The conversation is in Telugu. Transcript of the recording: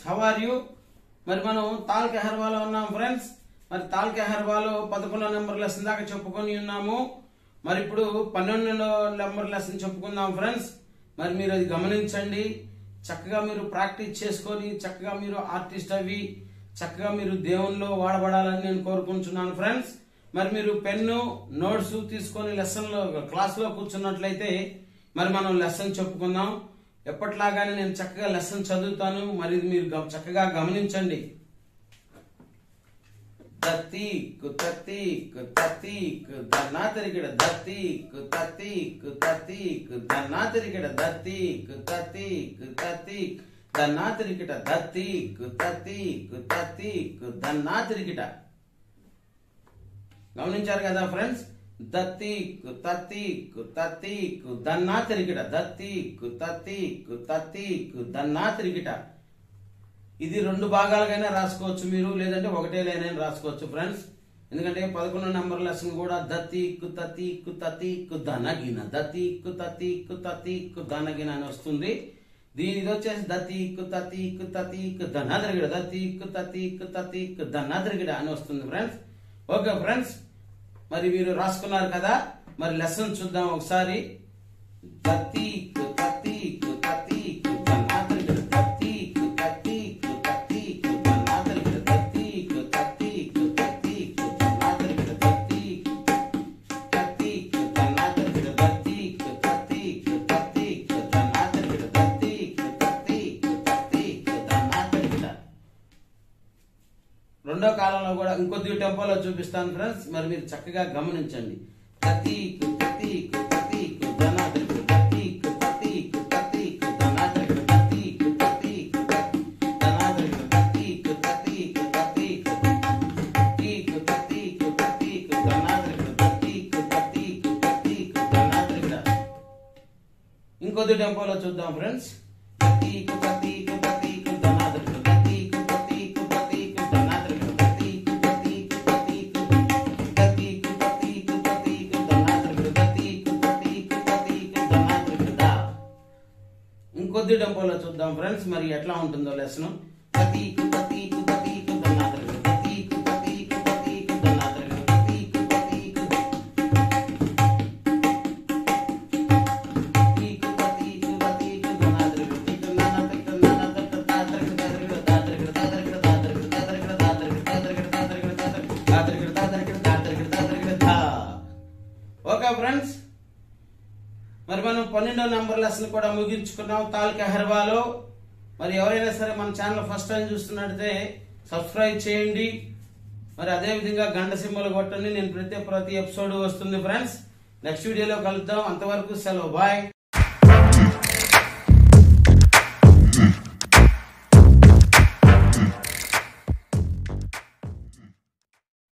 హౌ ఆర్ యూ మరి మనం తాల్క హెర్వాలో ఉన్నాం ఫ్రెండ్స్ మరి తాల్క హెర్వాలో పదకొండో నెంబర్ లెసన్ దాకా చెప్పుకొని ఉన్నాము మరి ఇప్పుడు పన్నెండో నెంబర్ లెసన్ చెప్పుకుందాం ఫ్రెండ్స్ మరి మీరు అది గమనించండి చక్కగా మీరు ప్రాక్టీస్ చేసుకొని చక్కగా మీరు ఆర్టిస్ట్ అవి చక్కగా మీరు దేవునిలో వాడబడాలని నేను కోరుకుంటున్నాను ఫ్రెండ్స్ మరి మీరు పెన్ను నోట్స్ తీసుకొని లెసన్ లో క్లాస్ లో కూర్చున్నట్లయితే మరి మనం లెసన్ చెప్పుకుందాం ఎప్పట్లాగానే నేను చక్కగా లెసన్ చదువుతాను మరి ఇది మీరు గమ- చక్కగా గమనించండి దత్తీక్ తత్తీక్ తత్తీక్ దన్నా తిరిగిడ దత్తీక్ తత్తీక్ తత్తీక్ దన్నా తిరిగిడ దత్తీక్ తత్తీక్ తత్తీక్ దన్నా తిరిగిట దత్తీక్ తత్తీక్ తత్తీక్ దన్నా తిరిగిట గమనించారు కదా ఫ్రెండ్స్ దత్తీక్ తత్తీక్ తత్తీక్ దన్నా తిరిగిట దత్తీక్ తత్తీక్ తత్తీక్ దన్నా తిరిగిట ఇది రెండు భాగాలుగానే రాసుకోవచ్చు మీరు లేదంటే ఒకటే లైన్ అయినా రాసుకోవచ్చు ఫ్రెండ్స్ ఎందుకంటే పదకొండో నెంబర్ లెసన్ కూడా దత్తీక్ తత్తీక్ తత్తీక్ దనగిన దత్తీక్ తత్తీక్ తత్తీక్ దనగిన అని వస్తుంది దీని ఇది వచ్చేసి దత్తీక్ తత్తీక్ తత్తీక్ దనదరిగిడ దత్తీక్ తత్తీక్ తత్తీక్ దనదరిగిడ అని వస్తుంది ఫ్రెండ్స్ ఓకే ఫ్రెండ్స్ మరి మీరు రాసుకున్నారు కదా మరి లెసన్ చూద్దాం ఒకసారి దత్తీక్ తత్తీక్ తత్తీక్ దనదరిగిడ దత్తీక్ తత్తీక్ తత్తీక్ దనదరిగిడ దత్తీక్ తత్తీక్ తత్తీక్ దనదరిగిడ దత్తీక్ తత్తీక్ దనదరిగిడ దత్తీక్ తత్తీక్ తత్తీక్ దనదరిగిడ దత్తీక్ తత్తీక్ తత్తీక్ దనదరిగిడ రెండో కాలంలో కూడా ఇంకొద్ది టెంపోలో చూపిస్తాను ఫ్రెండ్స్ మరి మీరు చక్కగా గమనించండి తతీక్ తతీక్ తతీక్ ధనాద్రికి తతీక్ తతీక్ తతీక్ ధనాద్రికి తతీక్ తతీక్ ధనాద్రికి తతీక్ తతీక్ తతీక్ తతీక్ తతీక్ తతీక్ ధనాద్రికి తతీక్ తతీక్ తతీక్ ధనాద్రికి ఇంకొద్ది టెంపోలో చూద్దాం ఫ్రెండ్స్ తతీక్ తతీక్ తతీక్ ధనాద్రికి తతీక్ తతీక్ తతీక్ ధనాద్రికి తతీక్ తతీక్ తతీక్ తతీక్ తతీక్ తతీక్ ధనాద్రికి తతీక్ తతీక్ తతీక్ ధనాద్రికి దా ఇంకొద్ది టెంపోలో చూద్దాం ఫ్రెండ్స్ మరి ఎట్లా ఉంటుందో లెసన్ తతీక్ తతీక్ తతీక్ ధనాద్రికి తతీక్ తతీక్ తతీక్ ధనాద్రికి తతీక్ తతీక్ ఓకే ఫ్రెండ్స్ మరి మనం పన్నెండో నంబర్ లెసన్ కూడా ముగించుకున్నాం తాలూకా హెర్వాలో మరి ఎవరైనా సరే మన ఛానల్ ఫస్ట్ టైం చూస్తున్నట్టయితే సబ్స్క్రైబ్ చేయండి మరి అదే విధంగా గంట సింబల్ కొట్టండి నేను ప్రతి ప్రతి ఎపిసోడ్ వస్తుంది ఫ్రెండ్స్ నెక్స్ట్ వీడియోలో కలుద్దాం అంతవరకు సెలవు బాయ్